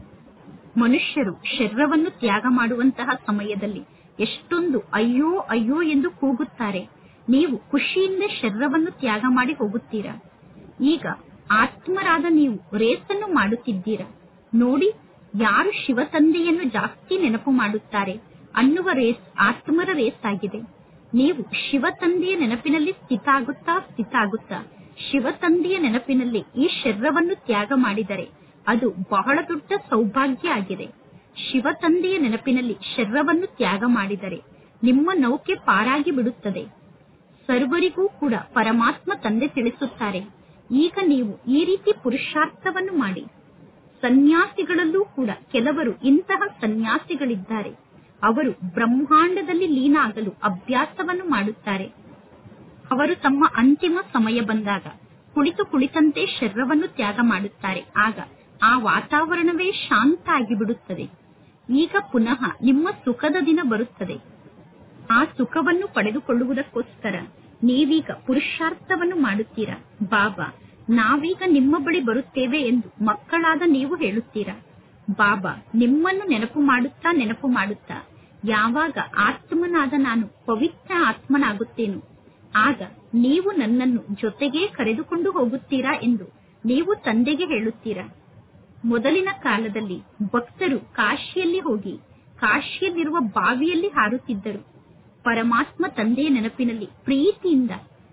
ಮನುಷ್ಯರು ಶರೀರವನ್ನು ತ್ಯಾಗ ಮಾಡುವಂತಹ ಸಮಯದಲ್ಲಿ ಎಷ್ಟೊಂದು ಅಯ್ಯೋ ಅಯ್ಯೋ ಎಂದು ಕೂಗುತ್ತಾರೆ ನೀವು ಖುಷಿಯಿಂದ ಶರೀರವನ್ನು ತ್ಯಾಗ ಮಾಡಿ ಹೋಗುತ್ತೀರಾ ಈಗ ಆತ್ಮರಾದ ನೀವು ರೇಸನ್ನು ಮಾಡುತ್ತಿದ್ದೀರಾ ನೋಡಿ ಯಾರು ಶಿವತಂದೆಯನ್ನು ಜಾಸ್ತಿ ನೆನಪು ಮಾಡುತ್ತಾರೆ ಅನ್ನುವ ರೇಸ್ ಆತ್ಮರ ರೇಸ್ ಆಗಿದೆ ನೀವು ಶಿವತಂದೆಯ ನೆನಪಿನಲ್ಲಿ ಸ್ಥಿತ ಆಗುತ್ತಾ ಸ್ಥಿತ ಆಗುತ್ತಾ ಶಿವತಂದೆಯ ನೆನಪಿನಲ್ಲಿ ಈ ಶರೀರವನ್ನು ತ್ಯಾಗ ಮಾಡಿದರೆ ಅದು ಬಹಳ ದೊಡ್ಡ ಸೌಭಾಗ್ಯ ಆಗಿದೆ ಶಿವತಂದೆಯ ನೆನಪಿನಲ್ಲಿ ಶರೀರವನ್ನು ತ್ಯಾಗ ಮಾಡಿದರೆ ನಿಮ್ಮ ನೌಕೆ ಪಾರಾಗಿ ಬಿಡುತ್ತದೆ ಸರ್ವರಿಗೂ ಕೂಡ ಪರಮಾತ್ಮ ತಂದೆ ತಿಳಿಸುತ್ತಾರೆ ಈಗ ನೀವು ಈ ರೀತಿ ಪುರುಷಾರ್ಥವನ್ನು ಮಾಡಿ ಸನ್ಯಾಸಿಗಳಲ್ಲೂ ಕೂಡ ಕೆಲವರು ಇಂತಹ ಸನ್ಯಾಸಿಗಳಿದ್ದಾರೆ ಅವರು ಬ್ರಹ್ಮಾಂಡದಲ್ಲಿ ಲೀನ ಆಗಲು ಅಭ್ಯಾಸವನ್ನು ಮಾಡುತ್ತಾರೆ ಅವರು ತಮ್ಮ ಅಂತಿಮ ಸಮಯ ಬಂದಾಗ ಕುಳಿತು ಕುಳಿತಂತೆ ಶರೀರವನ್ನು ತ್ಯಾಗ ಮಾಡುತ್ತಾರೆ ಆಗ ಆ ವಾತಾವರಣವೇ ಶಾಂತ ಆಗಿಬಿಡುತ್ತದೆ ಈಗ ಪುನಃ ನಿಮ್ಮ ಸುಖದ ದಿನ ಬರುತ್ತದೆ ಆ ಸುಖವನ್ನು ಪಡೆದುಕೊಳ್ಳುವುದಕ್ಕೋಸ್ಕರ ನೀವೀಗ ಪುರುಷಾರ್ಥವನ್ನು ಮಾಡುತ್ತೀರಾ ಬಾಬಾ ನಾವೀಗ ನಿಮ್ಮ ಬಳಿ ಬರುತ್ತೇವೆ ಎಂದು ಮಕ್ಕಳಾದ ನೀವು ಹೇಳುತ್ತೀರಾ ಬಾಬಾ ನಿಮ್ಮನ್ನು ನೆನಪು ಮಾಡುತ್ತಾ ನೆನಪು ಮಾಡುತ್ತಾ ಯಾವಾಗ ಆತ್ಮನಾದ ನಾನು ಪವಿತ್ರ ಆತ್ಮನಾಗುತ್ತೇನೋ ಆಗ ನೀವು ನನ್ನನ್ನು ಜೊತೆಗೇ ಕರೆದುಕೊಂಡು ಹೋಗುತ್ತೀರಾ ಎಂದು ನೀವು ತಂದೆಗೆ ಹೇಳುತ್ತೀರಾ ಮೊದಲಿನ ಕಾಲದಲ್ಲಿ ಭಕ್ತರು ಕಾಶಿಯಲ್ಲಿ ಹೋಗಿ ಕಾಶಿಯಲ್ಲಿರುವ ಬಾವಿಯಲ್ಲಿ ಹಾರುತ್ತಿದ್ದರು ಪರಮಾತ್ಮ ತಂದೆಯ ನೆನಪಿನಲ್ಲಿ ಪ್ರೀತಿಯಿಂದ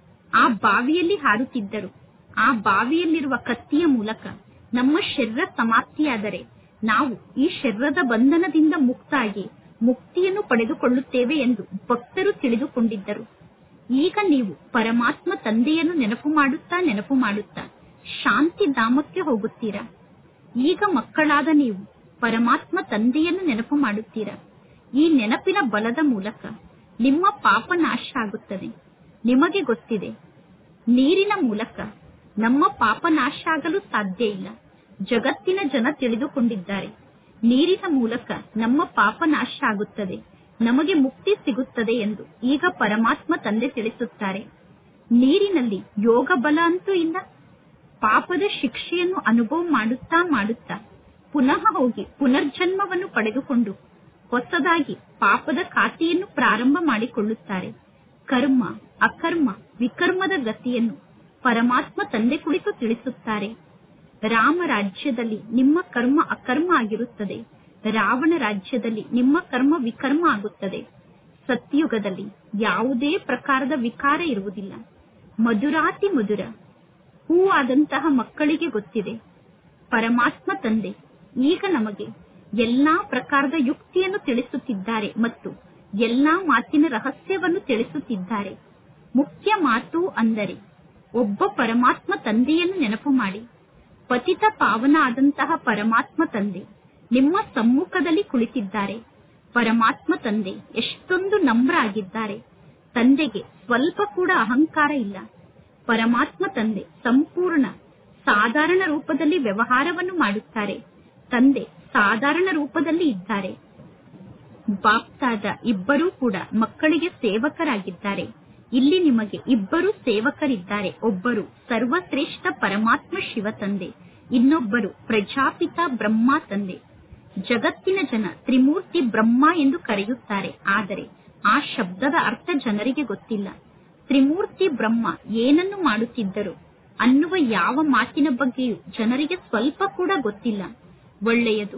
ಆ ಬಾವಿಯಲ್ಲಿ ಹಾರುತ್ತಿದ್ದರು ಆ ಬಾವಿಯಲ್ಲಿರುವ ಕತ್ತಿಯ ಮೂಲಕ ನಮ್ಮ ಶರೀರ ಸಮಾಪ್ತಿಯಾದರೆ ನಾವು ಈ ಶರೀರದ ಬಂಧನದಿಂದ ಮುಕ್ತಾಗಿ ಮುಕ್ತಿಯನ್ನು ಪಡೆದುಕೊಳ್ಳುತ್ತೇವೆ ಎಂದು ಭಕ್ತರು ತಿಳಿದುಕೊಂಡಿದ್ದರು ಈಗ ನೀವು ಪರಮಾತ್ಮ ತಂದೆಯನ್ನು ನೆನಪು ಮಾಡುತ್ತಾ ನೆನಪು ಮಾಡುತ್ತಾ ಶಾಂತಿ ಧಾಮಕ್ಕೆ ಹೋಗುತ್ತೀರಾ ಈಗ ಮಕ್ಕಳಾದ ನೀವು ಪರಮಾತ್ಮ ತಂದೆಯನ್ನು ನೆನಪು ಮಾಡುತ್ತೀರಾ ಈ ನೆನಪಿನ ಬಲದ ಮೂಲಕ ನಿಮ್ಮ ಪಾಪ ನಾಶ ಆಗುತ್ತದೆ ನಿಮಗೆ ಗೊತ್ತಿದೆ ನೀರಿನ ಮೂಲಕ ನಮ್ಮ ಪಾಪ ನಾಶ ಆಗಲು ಸಾಧ್ಯ ಇಲ್ಲ ಜಗತ್ತಿನ ಜನ ತಿಳಿದುಕೊಂಡಿದ್ದಾರೆ ನೀರಿನ ಮೂಲಕ ನಮ್ಮ ಪಾಪ ನಾಶ ಆಗುತ್ತದೆ ನಮಗೆ ಮುಕ್ತಿ ಸಿಗುತ್ತದೆ ಎಂದು ಈಗ ಪರಮಾತ್ಮ ತಂದೆ ತಿಳಿಸುತ್ತಾರೆ ನೀರಿನಲ್ಲಿ ಯೋಗ ಬಲ ಅಂತೂ ಇಲ್ಲ ಪಾಪದ ಶಿಕ್ಷೆಯನ್ನು ಅನುಭವ ಮಾಡುತ್ತಾ ಮಾಡುತ್ತಾ ಪುನಃ ಹೋಗಿ ಪುನರ್ಜನ್ಮವನ್ನು ಪಡೆದುಕೊಂಡು ಹೊಸದಾಗಿ ಪಾಪದ ಖಾತೆಯನ್ನು ಪ್ರಾರಂಭ ಮಾಡಿಕೊಳ್ಳುತ್ತಾರೆ ಕರ್ಮ ಅಕರ್ಮ ವಿಕರ್ಮದ ಗತಿಯನ್ನು ಪರಮಾತ್ಮ ತಂದೆ ಕುಳಿತು ತಿಳಿಸುತ್ತಾರೆ ರಾಮ ರಾಜ್ಯದಲ್ಲಿ ನಿಮ್ಮ ಕರ್ಮ ಅಕರ್ಮ ಆಗಿರುತ್ತದೆ ರಾವಣ ರಾಜ್ಯದಲ್ಲಿ ನಿಮ್ಮ ಕರ್ಮ ವಿಕರ್ಮ ಆಗುತ್ತದೆ ಸತ್ಯುಗದಲ್ಲಿ ಯಾವುದೇ ಪ್ರಕಾರದ ವಿಕಾರ ಇರುವುದಿಲ್ಲ ಮಧುರಾತಿ ಮಧುರ ಹೂವಾದಂತಹ ಮಕ್ಕಳಿಗೆ ಗೊತ್ತಿದೆ ಪರಮಾತ್ಮ ತಂದೆ ಈಗ ನಮಗೆ ಎಲ್ಲಾ ಪ್ರಕಾರದ ಯುಕ್ತಿಯನ್ನು ತಿಳಿಸುತ್ತಿದ್ದಾರೆ ಮತ್ತು ಎಲ್ಲಾ ಮಾತಿನ ರಹಸ್ಯವನ್ನು ತಿಳಿಸುತ್ತಿದ್ದಾರೆ ಮುಖ್ಯ ಮಾತು ಅಂದರೆ ಒಬ್ಬ ಪರಮಾತ್ಮ ತಂದೆಯನ್ನು ನೆನಪು ಮಾಡಿ ಪತಿತ ಪಾವನ ಆದಂತಹ ಪರಮಾತ್ಮ ತಂದೆ ನಿಮ್ಮ ಸಮ್ಮುಖದಲ್ಲಿ ಕುಳಿತಿದ್ದಾರೆ ಪರಮಾತ್ಮ ತಂದೆ ಎಷ್ಟೊಂದು ನಮ್ರ ಆಗಿದ್ದಾರೆ ತಂದೆಗೆ ಸ್ವಲ್ಪ ಕೂಡ ಅಹಂಕಾರ ಇಲ್ಲ ಪರಮಾತ್ಮ ತಂದೆ ಸಂಪೂರ್ಣ ಸಾಧಾರಣ ರೂಪದಲ್ಲಿ ವ್ಯವಹಾರವನ್ನು ಮಾಡುತ್ತಾರೆ ತಂದೆ ಸಾಧಾರಣ ರೂಪದಲ್ಲಿ ಇದ್ದಾರೆ ಬಾಪ್ತಾದ ಇಬ್ಬರೂ ಕೂಡ ಮಕ್ಕಳಿಗೆ ಸೇವಕರಾಗಿದ್ದಾರೆ ಇಲ್ಲಿ ನಿಮಗೆ ಇಬ್ಬರು ಸೇವಕರಿದ್ದಾರೆ ಒಬ್ಬರು ಸರ್ವಶ್ರೇಷ್ಠ ಪರಮಾತ್ಮ ಶಿವ ತಂದೆ ಇನ್ನೊಬ್ಬರು ಪ್ರಜಾಪಿತ ಬ್ರಹ್ಮ ತಂದೆ ಜಗತ್ತಿನ ಜನ ತ್ರಿಮೂರ್ತಿ ಬ್ರಹ್ಮ ಎಂದು ಕರೆಯುತ್ತಾರೆ ಆದರೆ ಆ ಶಬ್ದದ ಅರ್ಥ ಜನರಿಗೆ ಗೊತ್ತಿಲ್ಲ ತ್ರಿಮೂರ್ತಿ ಬ್ರಹ್ಮ ಏನನ್ನು ಮಾಡುತ್ತಿದ್ದರು ಅನ್ನುವ ಯಾವ ಮಾತಿನ ಬಗ್ಗೆಯೂ ಜನರಿಗೆ ಸ್ವಲ್ಪ ಕೂಡ ಗೊತ್ತಿಲ್ಲ ಒಳ್ಳೆಯದು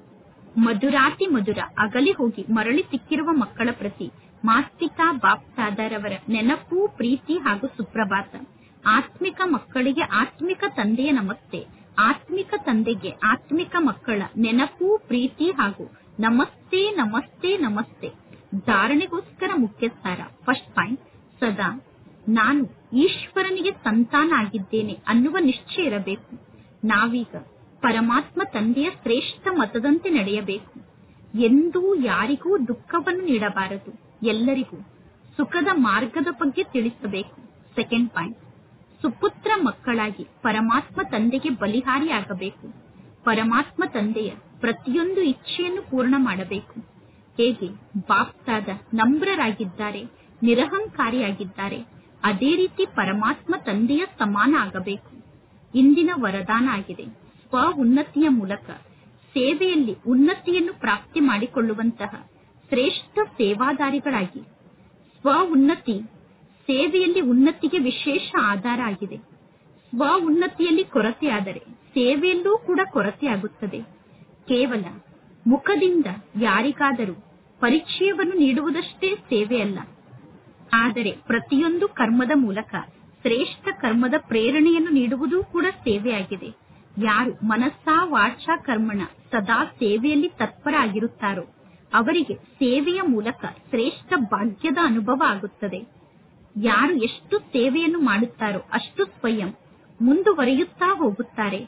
ಮಧುರಾತಿ ಮಧುರ ಅಗಲಿ ಹೋಗಿ ಮರಳಿ ಸಿಕ್ಕಿರುವ ಮಕ್ಕಳ ಪ್ರತಿ ಮಾಸ್ತಿಕಾ ಬಾಪ್ತಾದರವರ ನೆನಪು ಪ್ರೀತಿ ಹಾಗೂ ಸುಪ್ರಭಾತ ಆತ್ಮಿಕ ಮಕ್ಕಳಿಗೆ ಆತ್ಮಿಕ ತಂದೆಯ ನಮಸ್ತೆ ಆತ್ಮಿಕ ತಂದೆಗೆ ಆತ್ಮಿಕ ಮಕ್ಕಳ ನೆನಪು ಪ್ರೀತಿ ಹಾಗೂ ನಮಸ್ತೆ ನಮಸ್ತೆ ನಮಸ್ತೆ ಧಾರಣೆಗೋಸ್ಕರ ಮುಖ್ಯ ಸಾರ ಫಸ್ಟ್ ಪಾಯಿಂಟ್ ಸದಾ ನಾನು ಈಶ್ವರನಿಗೆ ಸಂತಾನ ಆಗಿದ್ದೇನೆ ಅನ್ನುವ ನಿಶ್ಚಯ ಇರಬೇಕು ನಾವೀಗ ಪರಮಾತ್ಮ ತಂದೆಯ ಶ್ರೇಷ್ಠ ಮತದಂತೆ ನಡೆಯಬೇಕು ಎಂದೂ ಯಾರಿಗೂ ದುಃಖವನ್ನು ನೀಡಬಾರದು ಎಲ್ಲರಿಗೂ ಸುಖದ ಮಾರ್ಗದ ಬಗ್ಗೆ ತಿಳಿಸಬೇಕು ಸೆಕೆಂಡ್ ಪಾಯಿಂಟ್ ಸುಪುತ್ರ ಮಕ್ಕಳಾಗಿ ಪರಮಾತ್ಮ ತಂದೆಗೆ ಬಲಿಹಾರಿಯಾಗಬೇಕು ಪರಮಾತ್ಮ ತಂದೆಯ ಪ್ರತಿಯೊಂದು ಇಚ್ಛೆಯನ್ನು ಪೂರ್ಣ ಮಾಡಬೇಕು ಹೇಗೆ ಬಾಪ್ತಾದ ನಮ್ರರಾಗಿದ್ದಾರೆ ನಿರಹಂಕಾರಿಯಾಗಿದ್ದಾರೆ ಅದೇ ರೀತಿ ಪರಮಾತ್ಮ ತಂದೆಯ ಸಮಾನ ಆಗಬೇಕು ಇಂದಿನ ವರದಾನ ಆಗಿದೆ ಸ್ವ ಉನ್ನತಿಯ ಮೂಲಕ ಸೇವೆಯಲ್ಲಿ ಉನ್ನತಿಯನ್ನು ಪ್ರಾಪ್ತಿ ಮಾಡಿಕೊಳ್ಳುವಂತಹ ಶ್ರೇಷ್ಠ ಸೇವಾದಾರಿಗಳಾಗಿ ಸ್ವ ಉನ್ನತಿ ಸೇವೆಯಲ್ಲಿ ಉನ್ನತಿಗೆ ವಿಶೇಷ ಆಧಾರ ಆಗಿದೆ ಸ್ವ ಉನ್ನತಿಯಲ್ಲಿ ಕೊರತೆಯಾದರೆ ಸೇವೆಯಲ್ಲೂ ಕೂಡ ಕೊರತೆಯಾಗುತ್ತದೆ ಕೇವಲ ಮುಖದಿಂದ ಯಾರಿಗಾದರೂ ಪರಿಚಯವನ್ನು ನೀಡುವುದಷ್ಟೇ ಸೇವೆಯಲ್ಲ ಆದರೆ ಪ್ರತಿಯೊಂದು ಕರ್ಮದ ಮೂಲಕ ಶ್ರೇಷ್ಠ ಕರ್ಮದ ಪ್ರೇರಣೆಯನ್ನು ನೀಡುವುದೂ ಕೂಡ ಸೇವೆಯಾಗಿದೆ ಯಾರು ಮನಸ್ಸಾ ವಾಚಾ ಕರ್ಮಣ ಸದಾ ಸೇವೆಯಲ್ಲಿ ತತ್ಪರ ಆಗಿರುತ್ತಾರೋ ಅವರಿಗೆ ಸೇವೆಯ ಮೂಲಕ ಶ್ರೇಷ್ಠ ಭಾಗ್ಯದ ಅನುಭವ ಆಗುತ್ತದೆ ಯಾರು ಎಷ್ಟು ಸೇವೆಯನ್ನು ಮಾಡುತ್ತಾರೋ ಅಷ್ಟು ಸ್ವಯಂ ಮುಂದುವರಿಯುತ್ತಾ ಹೋಗುತ್ತಾರೆ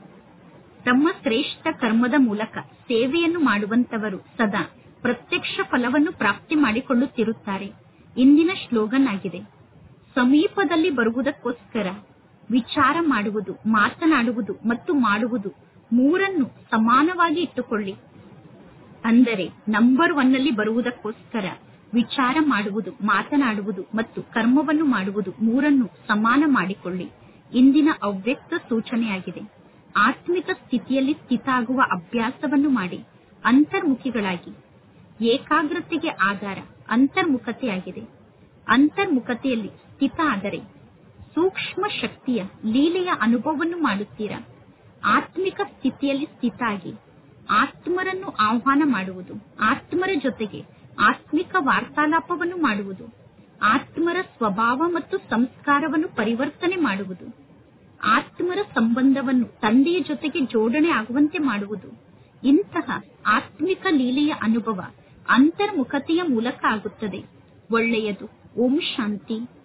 ತಮ್ಮ ಶ್ರೇಷ್ಠ ಕರ್ಮದ ಮೂಲಕ ಸೇವೆಯನ್ನು ಮಾಡುವಂತವರು ಸದಾ ಪ್ರತ್ಯಕ್ಷ ಫಲವನ್ನು ಪ್ರಾಪ್ತಿ ಮಾಡಿಕೊಳ್ಳುತ್ತಿರುತ್ತಾರೆ ಇಂದಿನ ಶ್ಲೋಗನ್ ಆಗಿದೆ ಸಮೀಪದಲ್ಲಿ ಬರುವುದಕ್ಕೋಸ್ಕರ ವಿಚಾರ ಮಾಡುವುದು ಮಾತನಾಡುವುದು ಮತ್ತು ಮಾಡುವುದು ಮೂರನ್ನು ಸಮಾನವಾಗಿ ಇಟ್ಟುಕೊಳ್ಳಿ ಅಂದರೆ ನಂಬರ್ ಒನ್ನಲ್ಲಿ ಬರುವುದಕ್ಕೋಸ್ಕರ ವಿಚಾರ ಮಾಡುವುದು ಮಾತನಾಡುವುದು ಮತ್ತು ಕರ್ಮವನ್ನು ಮಾಡುವುದು ಮೂರನ್ನು ಸಮಾನ ಮಾಡಿಕೊಳ್ಳಿ ಇಂದಿನ ಅವ್ಯಕ್ತ ಸೂಚನೆಯಾಗಿದೆ ಆತ್ಮಿಕ ಸ್ಥಿತಿಯಲ್ಲಿ ಸ್ಥಿತ ಆಗುವ ಅಭ್ಯಾಸವನ್ನು ಮಾಡಿ ಅಂತರ್ಮುಖಿಗಳಾಗಿ ಏಕಾಗ್ರತೆಗೆ ಆಧಾರ ಅಂತರ್ಮುಖತೆಯಾಗಿದೆ ಅಂತರ್ಮುಖತೆಯಲ್ಲಿ ಸ್ಥಿತ ಆದರೆ ಸೂಕ್ಷ್ಮ ಶಕ್ತಿಯ ಲೀಲೆಯ ಅನುಭವವನ್ನು ಮಾಡುತ್ತೀರಾ ಆತ್ಮಿಕ ಸ್ಥಿತಿಯಲ್ಲಿ ಸ್ಥಿತ ಆಗಿ ಆತ್ಮರನ್ನು ಆಹ್ವಾನ ಮಾಡುವುದು ಆತ್ಮರ ಜೊತೆಗೆ ಆತ್ಮಿಕ ವಾರ್ತಾಲಾಪವನ್ನು ಮಾಡುವುದು ಆತ್ಮರ ಸ್ವಭಾವ ಮತ್ತು ಸಂಸ್ಕಾರವನ್ನು ಪರಿವರ್ತನೆ ಮಾಡುವುದು ಆತ್ಮರ ಸಂಬಂಧವನ್ನು ತಂದೆಯ ಜೊತೆಗೆ ಜೋಡಣೆ ಆಗುವಂತೆ ಮಾಡುವುದು ಇಂತಹ ಆತ್ಮಿಕ ಲೀಲೆಯ ಅನುಭವ ಅಂತರ್ಮುಖತೆಯ ಮೂಲಕ ಆಗುತ್ತದೆ ಒಳ್ಳೆಯದು ಓಂ ಶಾಂತಿ